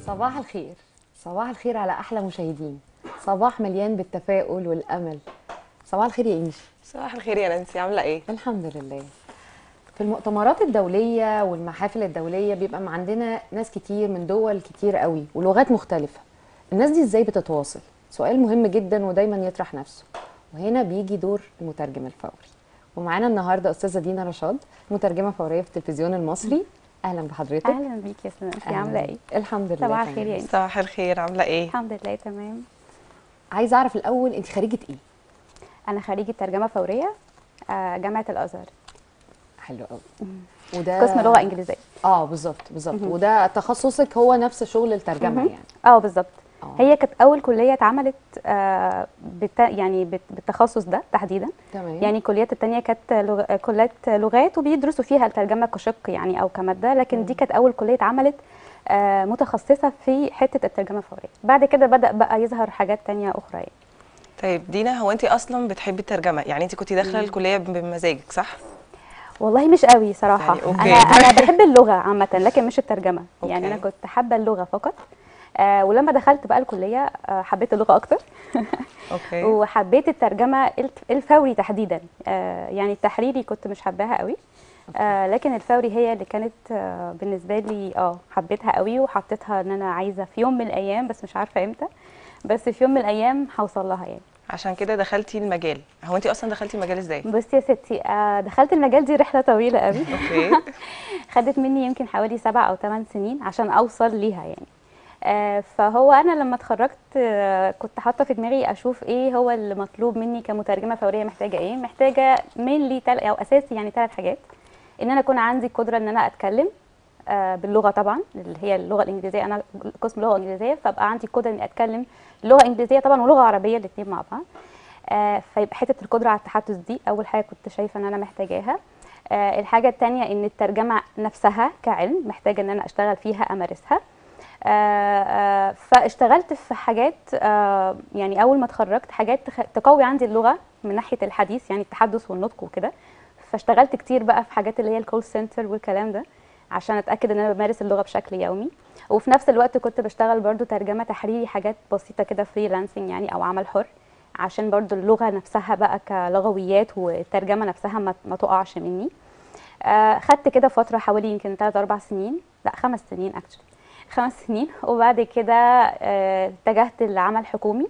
صباح الخير صباح الخير على احلى مشاهدين صباح مليان بالتفاؤل والامل صباح الخير يا انجي صباح الخير يا نانسي عامله ايه الحمد لله في المؤتمرات الدولية والمحافل الدولية بيبقى م- عندنا ناس كتير من دول كتير قوي ولغات مختلفة الناس دي ازاي بتتواصل سؤال مهم جدا ودايما يطرح نفسه وهنا بيجي دور المترجم الفوري ومعانا النهارده استاذه دينا رشاد مترجمه فوريه في التلفزيون المصري اهلا بحضرتك اهلا بيك يا سنة انت عامله ايه الحمد لله صباح تمام. الخير يا انت صباح الخير عامله ايه الحمد لله تمام عايزه اعرف الاول انت خريجه ايه انا خريجه ترجمه فوريه آه، جامعه الازهر حلو قوي وده قسم لغه انجليزيه اه بالظبط بالظبط وده تخصصك هو نفس شغل الترجمه مهم. يعني اه بالظبط آه. هي كانت اول كليه اتعملت آه، بت... يعني بت... بالتخصص ده تحديدا تمام يعني الكليات التانية كانت لغ... كليات لغات وبيدرسوا فيها الترجمه كشق يعني او كماده لكن دي كانت اول كليه اتعملت آه، متخصصه في حته الترجمه الفوريه بعد كده بدا بقى يظهر حاجات تانية اخرى يعني. طيب دينا هو انت اصلا بتحبي الترجمه يعني انت كنت داخله الكليه بمزاجك صح والله مش قوي صراحه يعني أوكي. انا انا بحب اللغه عامه لكن مش الترجمه أوكي. يعني انا كنت حابه اللغه فقط آه ولما دخلت بقى الكليه آه حبيت اللغه اكتر اوكي وحبيت الترجمه الف- الفوري تحديدا آه يعني التحريري كنت مش حباها قوي آه لكن الفوري هي اللي كانت آه بالنسبه لي اه حبيتها قوي وحطيتها ان انا عايزه في يوم من الايام بس مش عارفه امتى بس في يوم من الايام هوصل لها يعني عشان كده دخلتي المجال هو انت اصلا دخلتي المجال ازاي بصي يا ستي آه دخلت المجال دي رحله طويله قوي اوكي خدت مني يمكن حوالي سبع او ثمان سنين عشان اوصل ليها يعني آه، فهو انا لما اتخرجت آه، كنت حاطه في دماغي اشوف ايه هو اللي مطلوب مني كمترجمه فوريه محتاجه ايه محتاجه مينلي تل او اساسي يعني ثلاث حاجات ان انا اكون عندي قدره ان انا اتكلم آه، باللغه طبعا اللي هي اللغه الانجليزيه انا قسم لغه انجليزيه فابقى عندي قدره اني اتكلم لغه انجليزيه طبعا ولغه عربيه الاثنين مع بعض آه، فيبقى حته القدره على التحدث دي اول حاجه كنت شايفه ان انا محتاجاها آه، الحاجه الثانيه ان الترجمه نفسها كعلم محتاجه ان انا اشتغل فيها امارسها آه، آه، فاشتغلت في حاجات آه، يعني اول ما اتخرجت حاجات تخ- تقوي عندي اللغه من ناحيه الحديث يعني التحدث والنطق وكده فاشتغلت كتير بقى في حاجات اللي هي الكول سنتر والكلام ده عشان اتاكد ان انا بمارس اللغه بشكل يومي وفي نفس الوقت كنت بشتغل برضو ترجمه تحريري حاجات بسيطه كده فريلانسنج يعني او عمل حر عشان برضو اللغه نفسها بقى كلغويات والترجمه نفسها ما, ما تقعش مني آه، خدت كده فتره حوالي يمكن 3 4 سنين لا خمس سنين اكشلي خمس سنين وبعد كده آه، اتجهت لعمل حكومي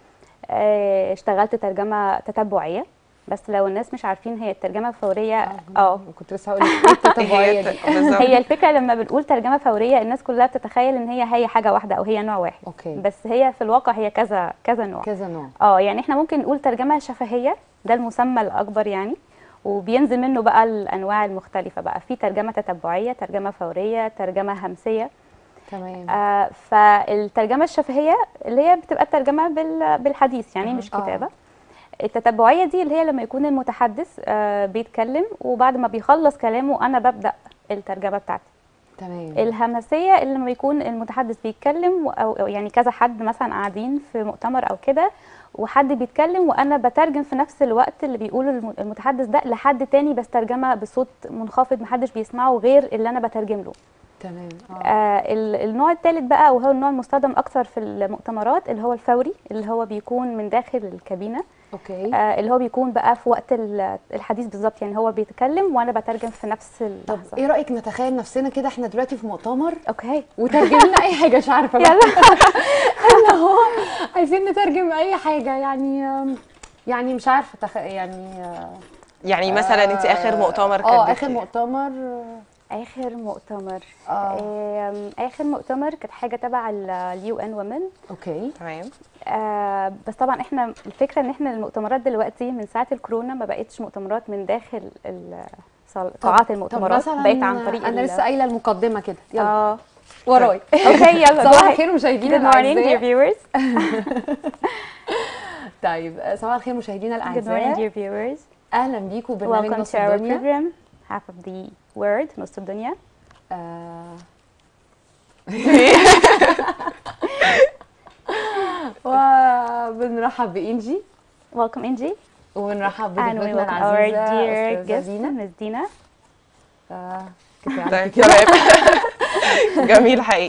آه، اشتغلت ترجمه تتبعيه بس لو الناس مش عارفين هي الترجمه الفوريه اه كنت لسه هقول لك ايه التتبعيه دي بالظبط. هي الفكره لما بنقول ترجمه فوريه الناس كلها بتتخيل ان هي هي حاجه واحده او هي نوع واحد اوكي بس هي في الواقع هي كذا كذا نوع كذا نوع اه يعني احنا ممكن نقول ترجمه شفهيه ده المسمى الاكبر يعني وبينزل منه بقى الانواع المختلفه بقى في ترجمه تتبعيه ترجمه فوريه ترجمه همسيه تمام آه فالترجمه الشفهيه اللي هي بتبقى الترجمه بال- بالحديث يعني مش آه. كتابه التتبعيه دي اللي هي لما يكون المتحدث آه بيتكلم وبعد ما بيخلص كلامه انا ببدا الترجمه بتاعتي تمام الهمسيه اللي لما يكون المتحدث بيتكلم و- او أو يعني كذا حد مثلا قاعدين في مؤتمر او كده وحد بيتكلم وانا بترجم في نفس الوقت اللي بيقوله الم- المتحدث ده لحد تاني بس ترجمه بصوت منخفض محدش بيسمعه غير اللي انا بترجم له تمام اه آه ال- النوع الثالث بقى وهو النوع المستخدم اكثر في المؤتمرات اللي هو الفوري اللي هو بيكون من داخل الكابينه اوكي آه اللي هو بيكون بقى في وقت ال- الحديث بالظبط يعني هو بيتكلم وانا بترجم في نفس طب اللحظه ايه رايك نتخيل نفسنا كده احنا دلوقتي في مؤتمر اوكي وترجم لنا اي حاجه مش عارفه بقى. يلا اللي هو عايزين نترجم اي حاجه يعني آم، يعني مش عارفه تخ... يعني آه، يعني مثلا انت اخر مؤتمر كان اه ليكي اخر إيه؟ مؤتمر اخر مؤتمر اه آم، اخر مؤتمر كانت حاجه تبع اليو ان وومن اوكي تمام بس طبعا احنا الفكره ان احنا المؤتمرات دلوقتي من ساعه الكورونا ما بقتش مؤتمرات من داخل ال- صال- طب- قاعات طب المؤتمرات مثلاً بقت عن طريق انا ال- لسه قايله المقدمه كده يلا اه وراي اوكي يلا صباح go ahead. الخير مشاهدينا Good morning dear الاعزاء viewers. طيب آه، صباح الخير مشاهدينا Good morning الاعزاء dear viewers. اهلا بيكم برنامج Welcome نص to our الدنيا program half of the word نص الدنيا. آه. وبنرحب بإنجي Welcome Angie وبنرحب and we بضيفتنا welcome our العزيزة dear أستاذة guest دينا Ms. Dina. آه، كفاية طيب عليكي كده تمام جميل حقيقي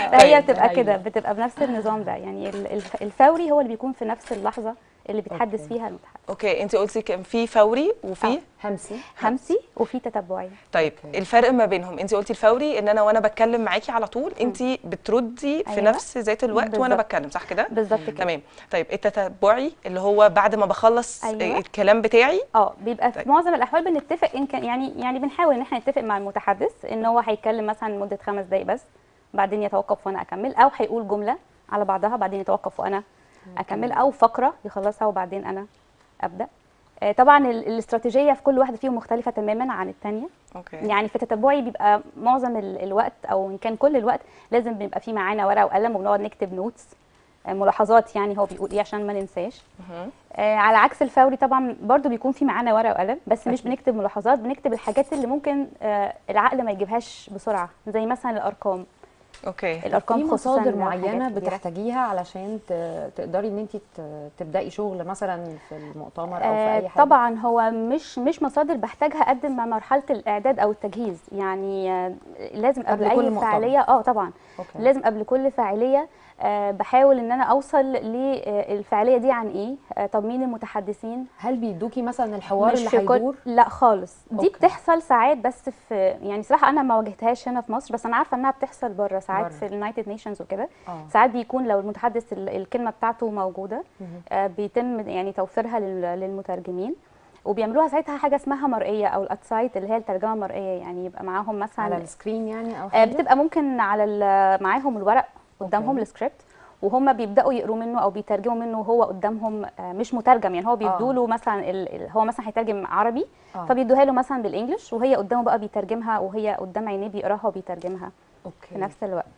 فهي طيب. بتبقى كده أيوة. بتبقى بنفس النظام ده يعني ال- الف- الفوري هو اللي بيكون في نفس اللحظه اللي بيتحدث أوكي. فيها المتحدث اوكي انت قلتي كان في فوري وفي همسي همسي وفي تتبعي طيب أوكي. الفرق ما بينهم انت قلتي الفوري ان انا وانا بتكلم معاكي على طول انت بتردي في أيوة. نفس ذات الوقت وانا بالظبط. بتكلم صح كده بالظبط كده تمام طيب التتبعي اللي هو بعد ما بخلص أيوة. الكلام بتاعي اه بيبقى في طيب. معظم الاحوال بنتفق ان كان يعني يعني بنحاول ان احنا نتفق مع المتحدث ان هو هيتكلم مثلا لمده خمس دقائق بس بعدين يتوقف وانا اكمل او هيقول جمله على بعضها بعدين يتوقف وانا اكمل او فقره يخلصها وبعدين انا ابدا آه، طبعا ال- الاستراتيجيه في كل واحده فيهم مختلفه تماما عن الثانيه اوكي يعني في تتبعي بيبقى معظم ال- الوقت او ان كان كل الوقت لازم بيبقى في معانا ورقه وقلم وبنقعد نكتب نوتس آه، ملاحظات يعني هو بيقول ايه عشان ما ننساش مهم. آه على عكس الفوري طبعا برضو بيكون في معانا ورقه وقلم بس مش بنكتب ملاحظات بنكتب الحاجات اللي ممكن آه العقل ما يجيبهاش بسرعه زي مثلا الارقام اوكي الارقام في خصوصاً مصادر لو معينه حاجات كبيرة. بتحتاجيها علشان ت- تقدري ان انت ت- تبداي شغل مثلا في المؤتمر او في آه اي حاجه طبعا هو مش مش مصادر بحتاجها قد ما مرحله الاعداد او التجهيز يعني آه لازم قبل, قبل كل اي مؤتمر. فعاليه اه طبعا أوكي. لازم قبل كل فاعليه آه بحاول ان انا اوصل للفعاليه دي عن ايه آه طب مين المتحدثين هل بيدوكي مثلا الحوار مش اللي في كل هيدور لا خالص دي أوكي. بتحصل ساعات بس في يعني صراحه انا ما واجهتهاش هنا في مصر بس انا عارفه انها بتحصل بره ساعات بره. في اليونايتد نيشنز وكده اه ساعات بيكون لو المتحدث ال- الكلمه بتاعته موجوده مهم. آه، بيتم يعني توفيرها لل- للمترجمين وبيعملوها ساعتها حاجه اسمها مرئيه او الاتسايت اللي هي الترجمه المرئيه يعني يبقى معاهم مثلا على السكرين يعني او آه، حاجه بتبقى ممكن على ال- معاهم الورق قدامهم أوكي. السكريبت وهم بيبداوا يقروا منه او بيترجموا منه وهو قدامهم آه، مش مترجم يعني هو بيدوا له مثلا ال- ال- هو مثلا هيترجم عربي آه. فبيدوها له مثلا بالانجلش وهي قدامه بقى بيترجمها وهي قدام عينيه بيقراها وبيترجمها اوكي في نفس الوقت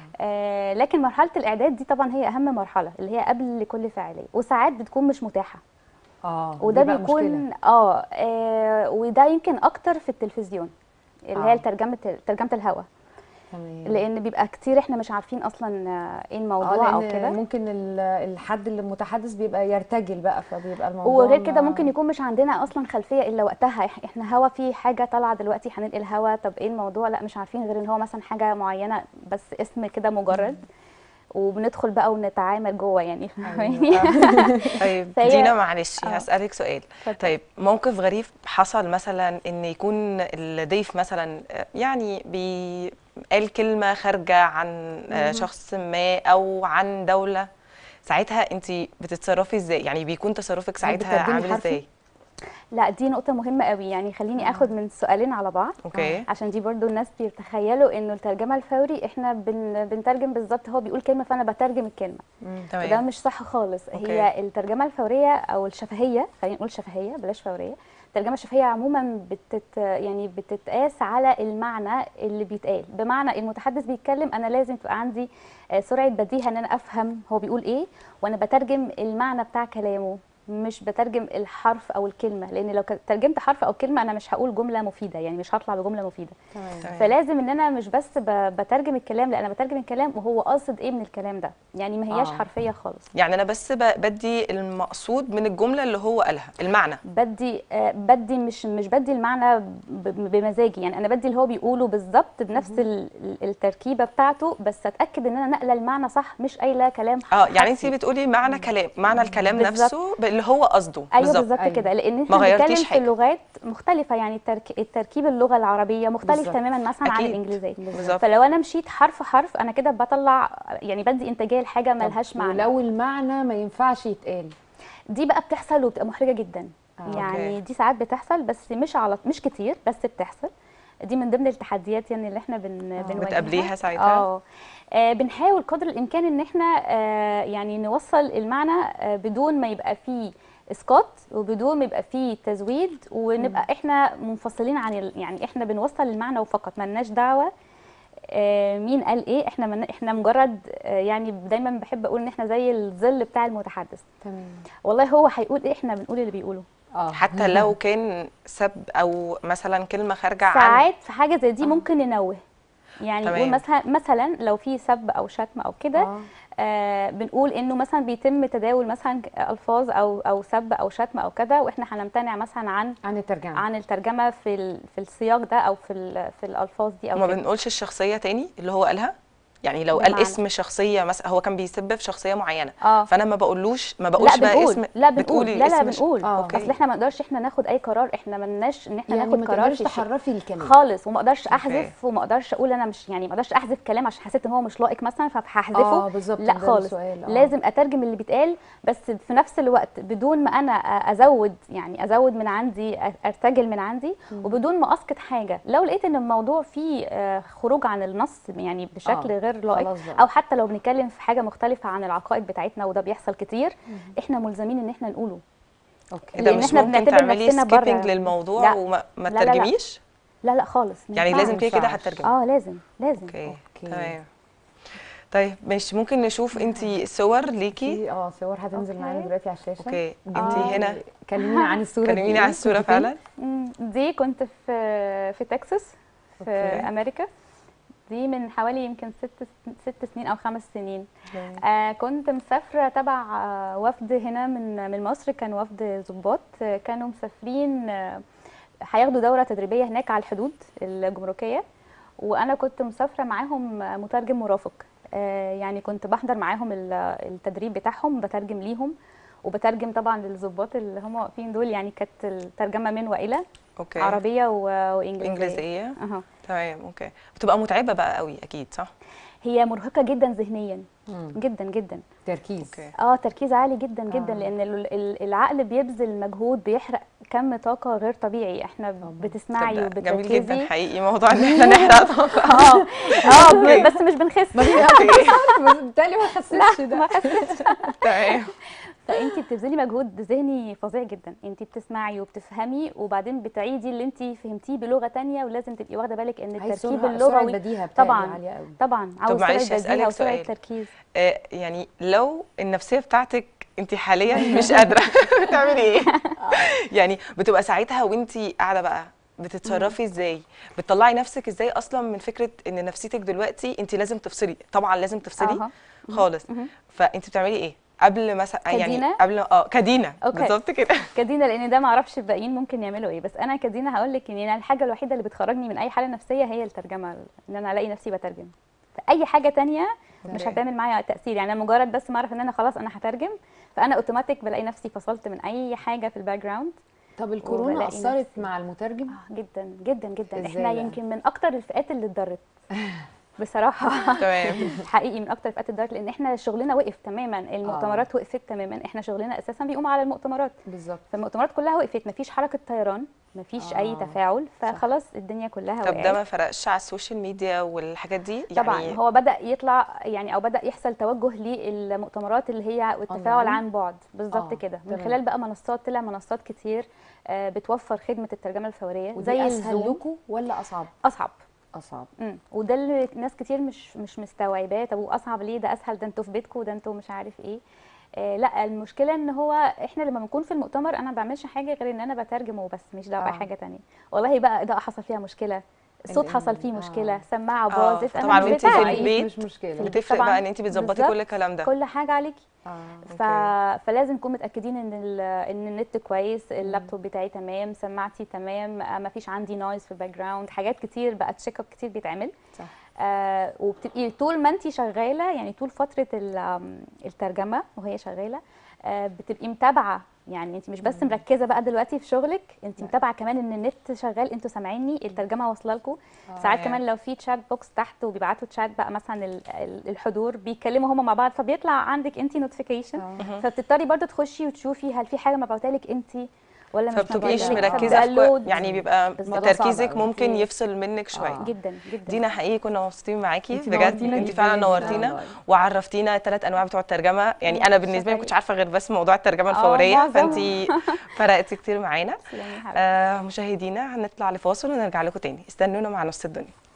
آه لكن مرحله الاعداد دي طبعا هي اهم مرحله اللي هي قبل كل فعاليه وساعات بتكون مش متاحه اه وده دي بقى بيكون مشكلة. آه, اه وده يمكن اكتر في التلفزيون اللي هي آه. ترجمه ترجمه الهواء تمام لان بيبقى كتير احنا مش عارفين اصلا آه، ايه اه الموضوع او لان كده ممكن ال- الحد اللي متحدث بيبقى يرتجل بقى فبيبقى الموضوع وغير كده ما- ممكن يكون مش عندنا اصلا خلفيه الا وقتها إح- احنا هوا في حاجه طالعه دلوقتي هننقل هوا طب ايه الموضوع لا مش عارفين غير ان هو مثلا حاجه معينه بس اسم كده مجرد وبندخل بقى ونتعامل جوه يعني فاهماني طيب فهي- دينا معلش آه. هسألك سؤال اتفضل. طيب موقف غريب حصل مثلا ان يكون الضيف مثلا آه، يعني بي قال كلمة خارجة عن آه، شخص ما او عن دولة ساعتها انت بتتصرفي ازاي يعني بيكون تصرفك ساعتها بتترجمي عامل حرفي؟ ازاي لا دي نقطه مهمه قوي يعني خليني اخد من السؤالين على بعض اوكي عشان دي برضو الناس بيتخيلوا انه الترجمه الفوري احنا بن بنترجم بالظبط هو بيقول كلمه فانا بترجم الكلمه مم. وده تمام مش صح خالص أوكي. هي الترجمه الفوريه او الشفهيه خلينا نقول شفهيه بلاش فوريه الترجمه الشفهيه عموما بتت يعني بتتقاس على المعنى اللي بيتقال بمعنى المتحدث بيتكلم انا لازم تبقى عندي آه، سرعه بديهه ان انا افهم هو بيقول ايه وانا بترجم المعنى بتاع كلامه مش بترجم الحرف او الكلمه لان لو ك- ترجمت حرف او كلمه انا مش هقول جمله مفيده يعني مش هطلع بجمله مفيده تمام تمام. فلازم ان انا مش بس ب- بترجم الكلام لا انا بترجم الكلام وهو قاصد ايه من الكلام ده يعني ما هياش آه. حرفيه خالص يعني انا بس ب- بدي المقصود من الجملة اللي هو قالها المعنى بدي آه، بدي مش مش بدي المعنى ب- بمزاجي يعني انا بدي اللي هو بيقوله بالظبط بنفس ال- ال- التركيبه بتاعته بس اتاكد ان انا نقله المعنى صح مش قايله كلام اه يعني انت حرفي. بتقولي معنى كلام معنى الكلام بالظبط. نفسه اللي هو قصده ايوه بالظبط أيوة. كده لان ما احنا غيرتيش بنتكلم في حاجة. لغات مختلفه يعني الترك... التركيب اللغه العربيه مختلف بالظبط. تماما مثلا عن أكيد. الانجليزيه بالظبط فلو انا مشيت حرف حرف انا كده بطلع يعني بدي انتاجيه لحاجه ملهاش معنى ولو المعنى ما ينفعش يتقال دي بقى بتحصل وبتبقى محرجه جدا آه. يعني أوكي. دي ساعات بتحصل بس مش على مش كتير بس بتحصل دي من ضمن التحديات يعني اللي احنا بن بنواجهها بتقابليها ساعتها؟ اه آه، بنحاول قدر الامكان ان احنا آه، يعني نوصل المعنى آه، بدون ما يبقى فيه اسقاط وبدون ما يبقى فيه تزويد ونبقى احنا منفصلين عن ال... يعني احنا بنوصل المعنى وفقط ملناش دعوه آه، مين قال ايه احنا من احنا مجرد آه، يعني دايما بحب اقول ان احنا زي الظل بتاع المتحدث تمام والله هو هيقول ايه احنا بنقول اللي بيقوله اه حتى لو كان سب او مثلا كلمه خارجه عن ساعات في حاجه زي دي ممكن ننوه يعني تمام. نقول مثلا مثلا لو في سب او شتم او كده آه. آه بنقول انه مثلا بيتم تداول مثلا الفاظ او او سب او شتم او كده واحنا هنمتنع مثلا عن عن الترجمه عن الترجمه في ال- في السياق ده او في ال- في الالفاظ دي او وما كده بنقولش الشخصيه تاني اللي هو قالها يعني لو قال بمعنى؟ اسم شخصيه مثلا هو كان بيسب في شخصيه معينه اه فانا ما بقولوش ما لا بقولش بقى بنقول اسم لا بنقول بتقولي لا لا اسم ش- بنقول آه. أوكي. اصل احنا ما نقدرش احنا ناخد اي قرار احنا ما لناش ان احنا يعني ناخد ما قرار تقدرش في الشيء. تحرفي الكلام خالص وما اقدرش أوكي. احذف وما اقدرش اقول انا مش يعني ما اقدرش احذف كلام عشان حسيت ان هو مش لائق مثلا فهحذفه اه بالظبط لا ده خالص السؤال، آه. لازم اترجم اللي بيتقال بس في نفس الوقت بدون ما انا ازود يعني ازود من عندي ارتجل من عندي وبدون ما اسقط حاجه لو لقيت ان الموضوع فيه آه، خروج عن النص يعني بشكل آه، غير لائق خلاص بقى. او حتى لو بنتكلم في حاجه مختلفه عن العقائد بتاعتنا وده بيحصل كتير احنا ملزمين ان احنا نقوله اوكي إيه ده لأن مش إحنا ممكن بنعتبر تعملي نفسنا برا. سكيبنج للموضوع لا. وما ما لا، لا، لا. ترجميش لا لا خالص ما يعني ينفعش. لازم كده كده ينفعش. هترجمي اه لازم لازم اوكي أوكي. تمام طيب ماشي ممكن نشوف انت صور ليكي في اه صور هتنزل أوكي. معانا دلوقتي على الشاشه اوكي انت آه. هنا كلمينا عن الصوره دي كلميني إيه؟ عن الصوره كنت فين؟ فعلا مم، دي كنت في في تكساس في أوكي. امريكا دي من حوالي يمكن ست ست سنين او خمس سنين آه كنت مسافره تبع آه وفد هنا من من مصر كان وفد ضباط آه كانوا مسافرين آه هياخدوا دوره تدريبيه هناك على الحدود الجمركيه وانا كنت مسافره معاهم آه، مترجم مرافق آه يعني كنت بحضر معاهم ال- التدريب بتاعهم بترجم ليهم وبترجم طبعا للضباط اللي هم واقفين دول يعني كانت الترجمه من والى اوكي عربيه و- وانجليزيه انجليزيه أها. تمام اوكي بتبقى متعبه بقى قوي اكيد صح هي مرهقه جدا ذهنيا مم. جدا جدا تركيز اوكي اه تركيز عالي جدا جدا آه. لان ال- ال- العقل بيبذل مجهود بيحرق كم طاقه غير طبيعي احنا بتسمعي طب ده جميل جدا وبتركزي حقيقي موضوع ان احنا نحرق طاقه اه اه ب- بس مش بنخس بالتالي ما حسيتش ما ده خسرتش تمام فانت بتبذلي مجهود ذهني فظيع جدا انت بتسمعي وبتفهمي وبعدين بتعيدي اللي انت فهمتيه بلغه تانية ولازم تبقي واخده بالك ان هي التركيب سرعة- سرعة اللغوي البديهة بتاعي طبعا عالية قوي طبعا عاوز معلش سرعه أسألك بديهه وسرعه سؤال. تركيز آه يعني لو النفسيه بتاعتك انت حاليا مش قادره بتعملي ايه يعني بتبقى ساعتها وانت قاعده بقى بتتصرفي ازاي بتطلعي نفسك ازاي اصلا من فكره ان نفسيتك دلوقتي انت لازم تفصلي طبعا لازم تفصلي أها. خالص فانت بتعملي ايه قبل مثلا يعني كدينا؟ قبل اه كدينا أوكي. بالظبط كده كدينا لان ده ما اعرفش الباقيين ممكن يعملوا ايه بس انا كدينا هقول لك ان أنا الحاجه الوحيده اللي بتخرجني من اي حاله نفسيه هي الترجمه ان انا الاقي نفسي بترجم فاي حاجه تانية مش تمام. هتعمل معايا تاثير يعني انا مجرد بس ما اعرف ان انا خلاص انا هترجم فانا اوتوماتيك بلاقي نفسي فصلت من اي حاجه في الباك جراوند طب الكورونا وبلاقي اثرت نفسي. مع المترجم آه جدا جدا جدا إزاي احنا بقى؟ يمكن من اكتر الفئات اللي اتضرت بصراحه تمام حقيقي من اكتر الفئات اللي اتضرت لان احنا شغلنا وقف تماما المؤتمرات وقفت تماما احنا شغلنا اساسا بيقوم على المؤتمرات بالظبط فالمؤتمرات كلها وقفت مفيش حركه طيران مفيش اي آه، تفاعل فخلاص الدنيا كلها طب ده وقعت ما فرقش على السوشيال ميديا والحاجات دي طبعا يعني هو بدا يطلع يعني او بدا يحصل توجه للمؤتمرات اللي هي التفاعل أونلاين؟ عن بعد بالظبط آه، كده من تمام. خلال بقى منصات طلع منصات كتير آه، بتوفر خدمه الترجمه الفوريه زي زي اسهل الزوم لكم ولا اصعب اصعب اصعب امم وده اللي ناس كتير مش مش مستوعباه طب واصعب ليه ده اسهل ده انتوا في بيتكم ده انتوا مش عارف ايه آه لا المشكله ان هو احنا لما بنكون في المؤتمر انا ما بعملش حاجه غير ان انا بترجم وبس مش دعوه آه. بحاجه تانية والله بقى اضاءه حصل فيها مشكله الصوت ال- حصل فيه آه. مشكله سماعه آه، باظت طبعاً انا مش وانتي في بتاعتي البيت مش مشكله البيت بتفرق طبعاً. بقى ان انت بتظبطي بالظبط. كل الكلام ده كل حاجه عليكي اه ف... فلازم نكون متاكدين ان ال... ان النت كويس اللابتوب بتاعي تمام سماعتي تمام ما فيش عندي نويز في الباك جراوند حاجات كتير بقى تشيك اب كتير بيتعمل صح آه وبتبقي طول ما انت شغاله يعني طول فتره ال- آم، الترجمه وهي شغاله آه بتبقي متابعه يعني انت مش بس مركزه بقى دلوقتي في شغلك انت لا. متابعه كمان ان النت شغال انتوا سامعيني الترجمه واصله لكم ساعات آه. كمان لو في تشات بوكس تحت وبيبعتوا تشات بقى مثلا ال- ال- الحضور بيتكلموا هم مع بعض فبيطلع عندك انت نوتيفيكيشن آه. فبتضطري برضو تخشي وتشوفي هل في حاجه مبعوتها لك انت ولا مش فبتبقيش مبعوتها لك. مركزه في فبتبقى كو... load يعني بيبقى بالظبط. تركيزك صعب أوي. ممكن كتير. يفصل منك شويه آه. جدا جدا دينا حقيقي كنا مبسوطين معاكي انتي بجد نورتينا انت جداً فعلا جداً نورتينا والله. وعرفتينا ثلاث انواع بتوع الترجمه يعني مم، انا بالنسبه لي ما شكراً. كنتش عارفه غير بس موضوع الترجمه آه، الفوريه معظمها. فانت فرقتي كتير معانا تسلمي يا حبيبتي. آه مشاهدينا هنطلع لفاصل ونرجع لكم تاني استنونا مع نص الدنيا